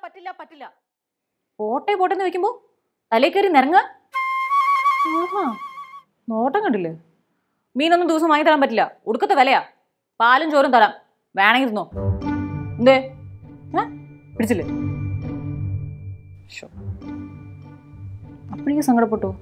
പറ്റില്ല പറ്റില്ല പോട്ടെ പോട്ടെ എന്ന് വെക്കുമ്പോ തലേ കയറി നിരങ്ങ ആഹാ നോട്ടം കണ്ടില്ലേ മീനൊന്നും ദിവസം വാങ്ങി തരാൻ പറ്റില്ല ഉടുക്കത്തെ വിലയാ പാലും ചോറും തരാം വേണമെങ്കിൽ തിന്നോ എന്തേ ഏ പിടിച്ചില്ലേ അപ്പോഴേക്ക് സങ്കടപ്പെട്ടു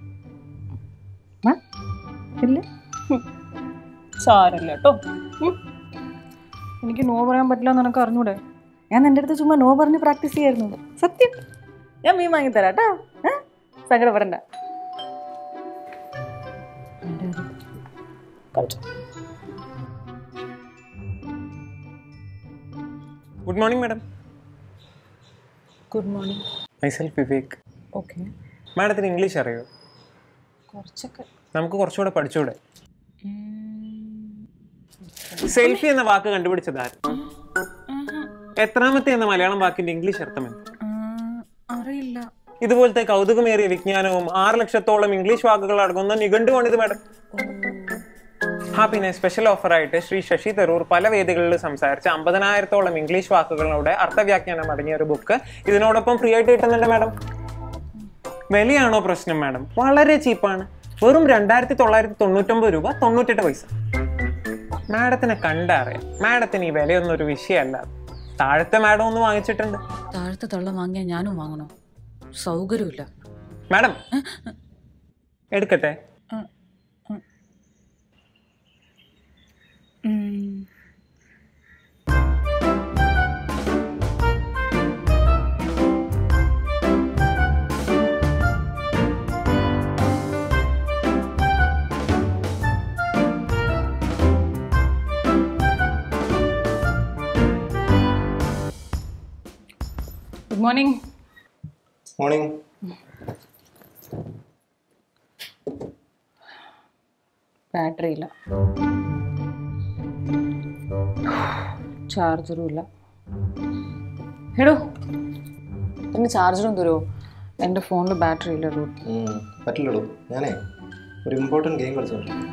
ഏ? ഇല്ല ഹും. സാരമില്ല കേട്ടോ ഉം. എനിക്ക് നോ പറയാൻ പറ്റില്ല എന്ന് നിനക്ക് അറിഞ്ഞൂടെ ഞാൻ നിന്റെ അടുത്ത് ചുമ്മാ നോ പറഞ്ഞ് പ്രാക്ടീസ് ചെയ്യായിരുന്നു സത്യം ഞാൻ മീൻ വാങ്ങി തരാം കേട്ടോ ഏ? സങ്കടപ്പെടണ്ട കളിച്ചോ good morning madam good morning myself Vivek okay മാഡത്തിന് ഇംഗ്ലീഷ് അറിയോ കുറച്ചൊക്കെ നമുക്ക് കുറച്ചുകൂടെ പഠിച്ചുകൂടെ സെൽഫി എന്ന വാക്ക് കണ്ടുപിടിച്ചത് ആര് എത്രാമത്തെ എന്ന മലയാളം വാക്കിന്റെ ഇംഗ്ലീഷ് അർത്ഥം എന്ത് അറിയില്ല ഇതുപോലത്തെ കൗതുകമേറിയ വിജ്ഞാനവും ആറ് ലക്ഷത്തോളം ഇംഗ്ലീഷ് വാക്കുകൾ അടങ്ങുന്ന നിഘണ്ടുവാണിത് മാഡം ആ പിന്നെ സ്പെഷ്യൽ ഓഫറായിട്ട് ശ്രീ ശശി തരൂർ പല വേദികളിൽ സംസാരിച്ച് അമ്പതിനായിരത്തോളം ഇംഗ്ലീഷ് വാക്കുകളുടെ അർത്ഥവ്യാഖ്യാനം അടങ്ങിയ ഒരു ബുക്ക് ഇതിനോടൊപ്പം ഫ്രീ ആയിട്ട് കിട്ടുന്നുണ്ട് മാഡം വിലയാണോ പ്രശ്നം മാഡം വളരെ ചീപ്പാണ് വെറും രണ്ടായിരത്തി തൊള്ളായിരത്തി തൊണ്ണൂറ്റൊമ്പത് രൂപ തൊണ്ണൂറ്റെട്ട് പൈസ മാഡത്തിനെ കണ്ടറിയാം മാഡത്തിന് ഈ വിലയൊന്നും ഒരു വിഷയമല്ല താഴത്തെ മാഡം ഒന്ന് വാങ്ങിച്ചിട്ടുണ്ട് താഴത്തെ തള്ളം വാങ്ങിയാൽ ഞാനും വാങ്ങണോ സൗകര്യമില്ല മാഡം എടുക്കട്ടെ ഗുഡ് മോർണിംഗ് മോർണിംഗ് ബാറ്ററി ഇല്ല ചാർജറും ഇല്ല എടോ എൻ്റെ ചാർജറും തരുമോ എൻ്റെ ഫോണിൽ ബാറ്ററി ഇല്ല റൂട്ട് പറ്റില്ലടോ ഞാനേ ഒരു ഇമ്പോർട്ടൻറ്റ് ഗെയിം കളിച്ചോണ്ടിരിക്കും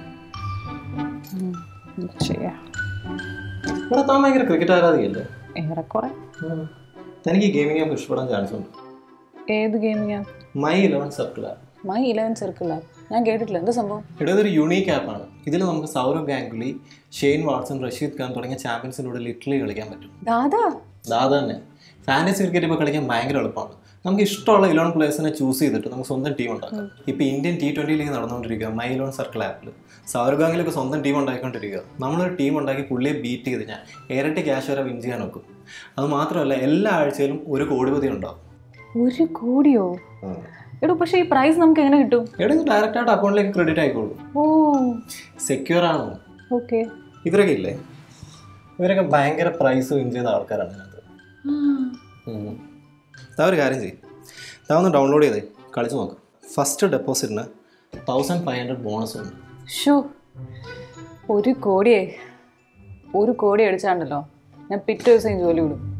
ചെയ്യാം ഇവിടെ താൻ ഭയങ്കര ക്രിക്കറ്റ് ആരാധികയല്ലേ ഏറെക്കുറെ തനിക്ക് ഈ ഗെയിമിംഗ് ആപ്പ് ഇഷ്ടപ്പെടാൻ ചാൻസ് ഉണ്ട് ഏത് ഗെയിമിങ്ങാ My Eleven Circle app My Eleven Circle app ഞാൻ കേട്ടിട്ടില്ല എന്താ സംഭവം ഇവിടെ ഇതൊരു യുണീക്ക് ആപ്പാണ് ഇതിൽ നമുക്ക് സൗരവ് ഗാംഗുലി ഷെയ്ൻ വാട്സൺ റഷീദ് ഖാൻ തുടങ്ങിയ ചാമ്പ്യൻസിൻ്റെ കൂടെ ലിറ്ററലി കളിക്കാൻ പറ്റും ദാദാ അതാ തന്നെ ഫാൻറ്റസി ക്രിക്കറ്റ് ഇപ്പോൾ കളിക്കാൻ ഭയങ്കര എളുപ്പമാണ് നമുക്ക് ഇഷ്ടമുള്ള ഇലവൻ പ്ലേയേഴ്സിനെ ചൂസ് ചെയ്തിട്ട് നമുക്ക് സ്വന്തം ടീം ഉണ്ടാക്കാം ഇപ്പോൾ ഇന്ത്യൻ ടി ട്വൻ്റി ലീഗ് നടന്നുകൊണ്ടിരിക്കുക മൈ ഇലവൻ സർക്കിൾ ആപ്പിൽ സൗരവ് ഗാംഗിലൊക്കെ സ്വന്തം ടീം ഉണ്ടാക്കിക്കൊണ്ടിരിക്കുക നമ്മളൊരു ടീം ഉണ്ടാക്കി പുള്ളിയെ ബീറ്റ് ചെയ്ത് ഞാൻ ഇരട്ടി ക്യാഷ് വരെ വിൻ ചെയ്യാൻ നോക്കും അത് മാത്രമല്ല എല്ലാ ആഴ്ചയിലും ഒരു കോടിപതി ഉണ്ടാവും ഒരു കോടിയോ എടോ പക്ഷേ ഈ പ്രൈസ് നമുക്ക് എങ്ങനെ കിട്ടും എവിടെ ഡയറക്റ്റ് ആയിട്ട് അക്കൗണ്ടിലേക്ക് ക്രെഡിറ്റ് ആയിക്കോളൂ ഓ സെക്യൂർ ആണ് ഓക്കെ ഇവരൊക്കെ ഇല്ലേ ഇവരൊക്കെ ഭയങ്കര പ്രൈസ് വിൻ ചെയ്ത ആൾക്കാരാണ് അതിനകത്ത് ഉം. ദാ ഒരു കാര്യം ചെയ്യും ദാ ഒന്ന് ഡൗൺലോഡ് ചെയ്തേ കളിച്ച് നോക്ക് ഫസ്റ്റ് ഡെപ്പോസിറ്റിന് തൗസൻഡ് ഫൈവ് ഹൺഡ്രഡ് ബോണസ് ഉണ്ട് ഷോ ഒരു കോടിയേ ഒരു കോടി അടിച്ചാണ്ടല്ലോ ഞാൻ പിറ്റേ ദിവസം ഈ ജോലി വിടും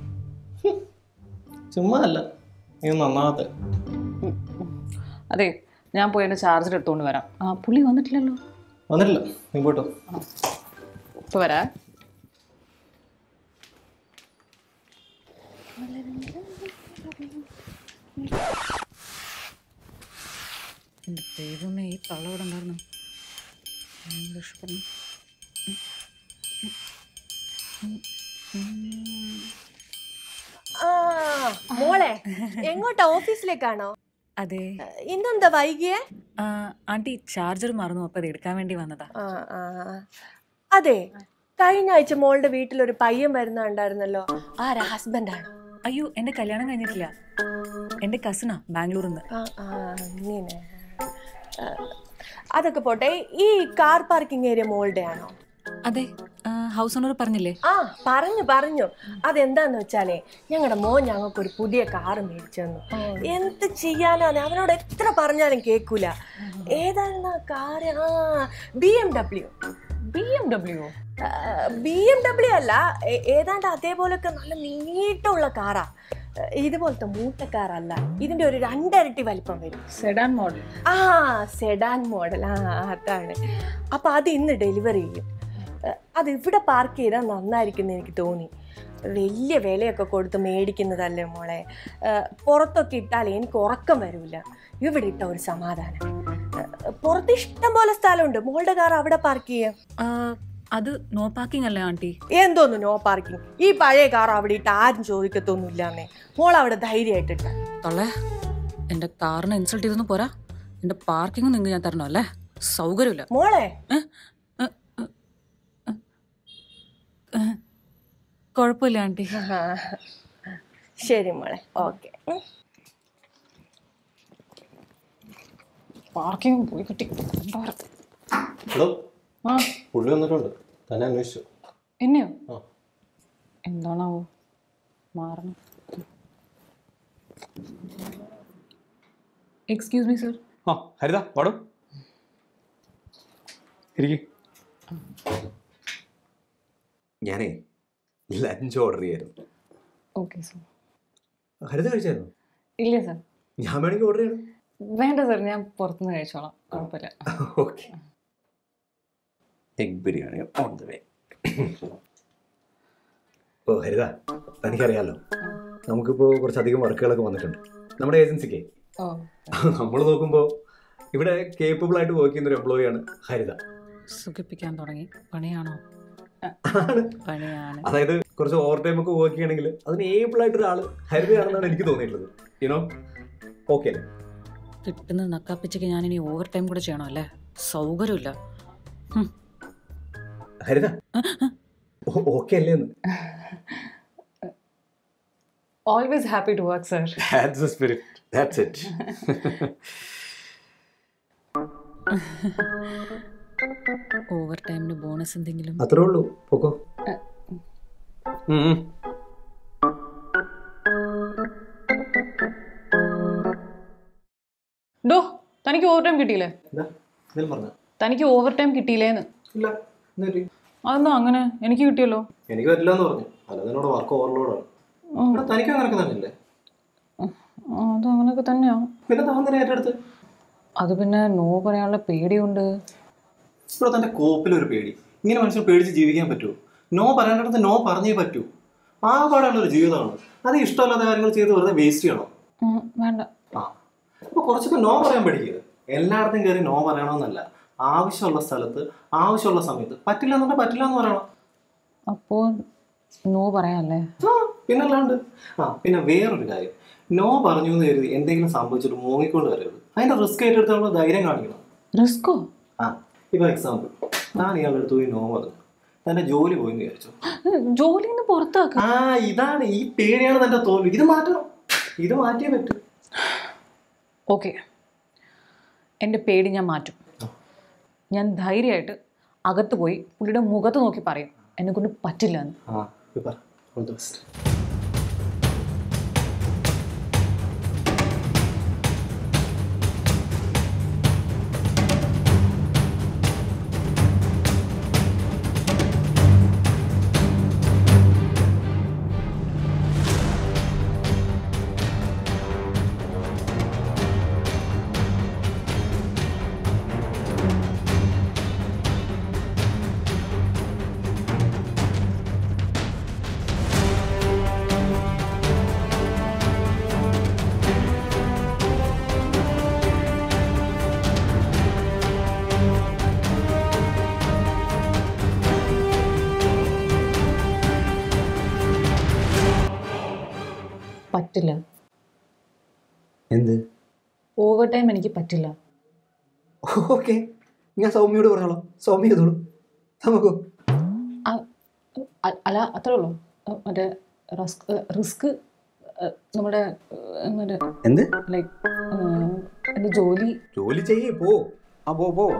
ചുമ്മാ അല്ല ഇത് നന്നാകത്തെ അതെ ഞാൻ പോയി എൻ്റെ ചാർജർ എടുത്തുകൊണ്ട് വരാം ആ പുള്ളി വന്നിട്ടില്ലല്ലോ വന്നിട്ടില്ല നീ പോട്ടോ ഇപ്പൊ വരാ എൻ്റെ ദൈവമേ ഈ തള്ള ഇവിടെ ഉണ്ടായിരുന്നു ഭയങ്കര ഇഷ്ടപ്പെടുന്നു ആ മോളെ എങ്ങോട്ടാ ഓഫീസിലേക്കാണോ അതെ ഇന്നെന്താ വൈകിയേ ആ, ആൻറ്റി ചാർജർ മറന്നു അപ്പോൾ അത് എടുക്കാൻ വേണ്ടി വന്നതാ ആ ആ അതെ കഴിഞ്ഞ ആഴ്ച മോളുടെ വീട്ടിൽ ഒരു പയ്യൻ വരുന്ന ഉണ്ടായിരുന്നല്ലോ ആരാ ഹസ്ബൻഡാണോ അയ്യോ എൻ്റെ കല്യാണം കഴിഞ്ഞിട്ടില്ല എൻ്റെ കസിനാ ബാംഗ്ലൂരിൽ നിന്ന് ആ ആ ഇങ്ങനെ ആ, അതൊക്കെ പോട്ടെ ഈ കാർ പാർക്കിംഗ് ഏരിയ മോളുടെ ആണോ അതെ ഹൗസ് ഓണർ പറഞ്ഞില്ലേ ആ പറഞ്ഞു പറഞ്ഞു അതെന്താന്ന് വെച്ചാലേ ഞങ്ങളുടെ മോൻ ഞങ്ങൾക്ക് ഒരു പുതിയ കാർ മേടിച്ചു തന്നു എന്ത് ചെയ്യാനാണ് അവനോട് എത്ര പറഞ്ഞാലും കേൾക്കൂല ഏതായിരുന്നു ആ കാർ ആ B M W B M W B M W അല്ല ഏ- ഏതാണ്ട് അതേപോലൊക്കെ നല്ല നീട്ടമുള്ള കാറാ ഏ, ഇതുപോലത്തെ മൂട്ട കാറല്ല ഇതിന്റെ ഒരു രണ്ടരട്ടി വലിപ്പം വരും സെഡാൻ മോഡൽ ആ സെഡാൻ മോഡൽ ആ അതാണ് അപ്പൊ അത് ഇന്ന് ഡെലിവറി ചെയ്യും ഏഹ്, അത് ഇവിടെ പാർക്ക് ചെയ്താൽ നന്നായിരിക്കും എനിക്ക് തോന്നി വലിയ വിലയൊക്കെ കൊടുത്ത് മേടിക്കുന്നതല്ലേ മോളെ ഏഹ്, പുറത്തൊക്കെ ഇട്ടാലേ എനിക്ക് ഉറക്കം വരില്ല ഇവിടെ ഇട്ട ഒരു സമാധാനം ഏഹ്, പുറത്ത് ഇഷ്ടം പോലെ സ്ഥലമുണ്ട് മോളുടെ കാർ അവിടെ പാർക്ക് ചെയ്യാം ആ, അത് നോ പാർക്കിംഗ് അല്ലേ ആൻറ്റി എന്തോന്നു നോ പാർക്കിംഗ് ഈ പഴയ കാർ അവിടെ ഇട്ട് ആരും ചോദിക്കത്തൊന്നുമില്ലാന്നേ മോൾ അവിടെ ധൈര്യമായിട്ടിട്ട തള്ളേ എൻ്റെ കാറിനെ ഇൻസൾട്ട് ചെയ്തൊന്നും പോരാ എൻ്റെ പാർക്കിംഗ് നിങ്ങൾക്ക് ഞാൻ തരണോ അല്ലേ സൗകര്യമില്ല മോളെ കുഴപ്പമില്ല ആൻറ്റി ആ, ശരി മോളെ ഓക്കെ പാർക്കിംഗ് പോയി കിട്ടി ഹലോ ആ പുള്ളി വന്നിട്ടുണ്ട് തന്നെ അന്വേഷിച്ചു എന്നെയോ ആ എന്താണാവോ മാറണം എക്സ്ക്യൂസ് മീ സർ ആ ഹരിത പാടും ഇരിക്കും ഞാനേ ലഞ്ച് ഓർഡർ ചെയ്യായിരുന്നു ഓക്കെ സർ ഹരിത കഴിച്ചായിരുന്നു ഇല്ല സർ ഞാൻ വേണമെങ്കിൽ ഓർഡർ ചെയ്യണം വേണ്ട സർ ഞാൻ പുറത്തുനിന്ന് കഴിച്ചോളാം കുഴപ്പമില്ല okay egg biryani on the way ഓ ഹരിത തനിക്കറിയാലോ നമുക്കിപ്പോൾ കുറച്ചധികം വർക്കുകളൊക്കെ വന്നിട്ടുണ്ട് നമ്മുടെ ഏജൻസിക്ക് ഓ നമ്മൾ നോക്കുമ്പോൾ ഇവിടെ കേപ്പബിൾ ആയിട്ട് വർക്ക് ചെയ്യുന്ന ഒരു എംപ്ലോയിയാണ് ഹരിത സുഖിപ്പിക്കാൻ തുടങ്ങി പണിയാണോ ആണ് പണിയാണ് അതായത് കുറച്ച് ഓവർ ടൈം ഒക്കെ വർക്ക് ചെയ്യണമെങ്കിൽ അതിന് ഏബിൾ ആയിട്ട് ഒരാൾ ഹരിതയാണെന്നാണ് എനിക്ക് തോന്നിയിട്ടുള്ളത് യുനോ ഓക്കെ അല്ലേ കിട്ടുന്ന നക്കാപ്പിച്ചയ്ക്ക് ഞാനിനി ഓവർ ടൈം കൂടെ ചെയ്യണോ അല്ലേ സൗകര്യമില്ല ഹും. ഹരിത ഓക്കെ അല്ലേ എന്ന് always happy to work sir That's the spirit. That's it. Over ടൈമിന് ബോണസ് എന്തെങ്കിലും അത്രേ ഉള്ളൂ പൊക്കോ ഉം, ഉം. ഡോ തനിക്ക് ഓവർ ടൈം കിട്ടിയില്ലേ എന്താ എന്തെങ്കിലും പറഞ്ഞോ തനിക്ക് ഓവർ ടൈം കിട്ടിയില്ലേന്ന് ഇല്ല എന്നിട്ട് അതെന്താ അങ്ങനെ എനിക്ക് കിട്ടിയല്ലോ എനിക്ക് പറ്റില്ല എന്ന് പറഞ്ഞു അല്ലാതെ എന്നോട് വർക്ക് ഓവർലോഡാണ് ഉം. ഇവിടെ തനിക്ക് അങ്ങനെയൊക്കെ തന്നെയല്ലേ ആ, അത് അങ്ങനെയൊക്കെ തന്നെയാ പിന്നെ താൻ തന്നെ ഏറ്റെടുത്ത് അത് പിന്നെ നോ പറയാനുള്ള പേടിയുണ്ട് ഇവിടെ തന്റെ കോപ്പിലൊരു പേടി ഇങ്ങനെ മനുഷ്യൻ പേടിച്ച് ജീവിക്കാൻ പറ്റുമോ നോ പറയേണ്ടടുത്ത് നോ പറഞ്ഞേ പറ്റൂ ആ പാടുള്ള ഒരു ജീവിതമാണ് അത് ഇഷ്ടമല്ലാത്ത കാര്യങ്ങൾ ചെയ്ത് വെറുതെ വേസ്റ്റ് ചെയ്യണം ഉം, വേണ്ട ആ അപ്പൊ കുറച്ചൊക്കെ നോ പറയാൻ പഠിക്കുക എല്ലായിടത്തും കയറി നോ പറയണമെന്നല്ല ആവശ്യമുള്ള സ്ഥലത്ത് ആവശ്യമുള്ള സമയത്ത് പറ്റില്ല എന്നുണ്ടെങ്കിൽ പറ്റില്ല എന്ന് പറയണം അപ്പോൾ നോ പറയാല്ലേ ആ പിന്നല്ലാണ്ട് ആ പിന്നെ വേറൊരു കാര്യം നോ പറഞ്ഞു എന്ന് കരുതി എന്തെങ്കിലും സംഭവിച്ചിട്ട് മൂങ്ങിക്കൊണ്ട് വരരുത് അതിന്റെ റിസ്ക് ഏറ്റെടുത്തുള്ള ധൈര്യം കാണിക്കണം റിസ്കോ ആ ഇപ്പൊ എക്സാമ്പിൾ ഞാൻ ഇയാളുടെ അടുത്ത് പോയി നോ പറഞ്ഞു തന്റെ ജോലി പോയി എന്ന് വിചാരിച്ചു ജോലിയിൽ നിന്ന് പുറത്താക്ക ആ ഇതാണ് ഈ പേടിയാണ് തന്റെ തോൽവി ഇത് മാറ്റണം ഇത് മാറ്റിയേ പറ്റൂ ഓക്കെ എൻ്റെ പേടി ഞാൻ മാറ്റും ഞാൻ ധൈര്യമായിട്ട് അകത്ത് പോയി പുള്ളിയുടെ മുഖത്ത് നോക്കി പറയും എന്നെ കൊണ്ട് പറ്റില്ല എന്ന് ആ ഇപ്പൊ പറ ഓൾ ദി ബെസ്റ്റ് പറ്റില്ല എന്ത് ഓവർ ടൈം എനിക്ക് പറ്റില്ല ഓക്കെ ഞാൻ സൗമ്യയോട് പറഞ്ഞോളാം സൗമ്യ ചെയ്തോളൂ നമുക്കോ ആ- അ- അല്ല അത്രേ ഉള്ളൂ അഹ് മറ്റേ റിസ്ക് റിസ്ക് നമ്മുടെ അഹ് മറ്റേ എന്ത് ലൈക്ക് എൻ്റെ ജോലി ജോലി ചെയ്യേ പോ ആ പോ പോ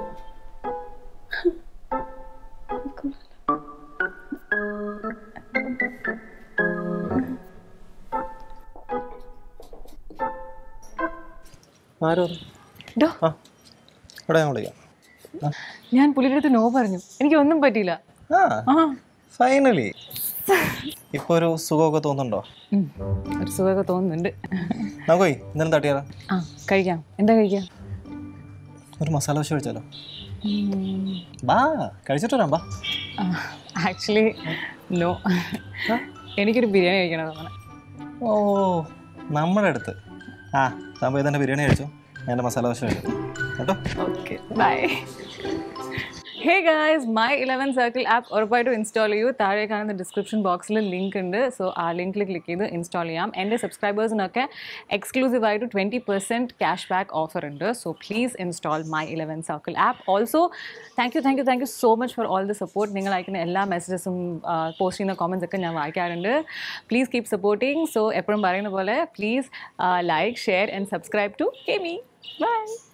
ആരോ ഡോ ആ ഇവിടെ ഞാൻ വിളിക്കാം ഞാൻ പുള്ളിയുടെ അടുത്ത് നോ പറഞ്ഞു എനിക്ക് ഒന്നും പറ്റിയില്ല ആ ആ ഫൈനലി ഇപ്പൊ ഒരു സുഖമൊക്കെ തോന്നുന്നുണ്ടോ ഉം, ഒരു സുഖമൊക്കെ തോന്നുന്നുണ്ട് നമുക്കോയി ഇന്നലെ തട്ടിയാലോ ആ കഴിക്കാം എന്താ കഴിക്കാം ഒരു മസാല ദോശ കഴിച്ചാലോ ബാ കഴിച്ചിട്ട് വരാം ബാ ആക്ച്വലി നോ എനിക്കൊരു ബിരിയാണി കഴിക്കണം തോന്നണം ഓ നമ്മുടെ അടുത്ത് ആ താൻ പോയി തന്നെ ബിരിയാണി കഴിച്ചു ഞാൻ എൻ്റെ മസാല ദോശ കഴിച്ചു കേട്ടോ okay bye hey guys My Eleven Circle app ഉറപ്പായിട്ടും ഇൻസ്റ്റാൾ ചെയ്യൂ താഴെ കാണുന്ന ഡിസ്ക്രിപ്ഷൻ ബോക്സിൽ ലിങ്ക് ഉണ്ട് സോ ആ ലിങ്കിൽ ക്ലിക്ക് ചെയ്ത് ഇൻസ്റ്റാൾ ചെയ്യാം എൻ്റെ സബ്സ്ക്രൈബേഴ്സിനൊക്കെ എക്സ്ക്ലൂസീവായിട്ട് twenty percent cash back offer ഉണ്ട് so please install My Eleven Circle app also thank you thank you thank you so much for all the support നിങ്ങൾ അയക്കുന്ന എല്ലാ മെസ്സേജസും പോസ്റ്റ് ചെയ്യുന്ന കോമൻസ് ഒക്കെ ഞാൻ വായിക്കാറുണ്ട് പ്ലീസ് കീപ് സപ്പോർട്ടിങ് സോ എപ്പോഴും പറയുന്ന പോലെ please like share and subscribe to K me by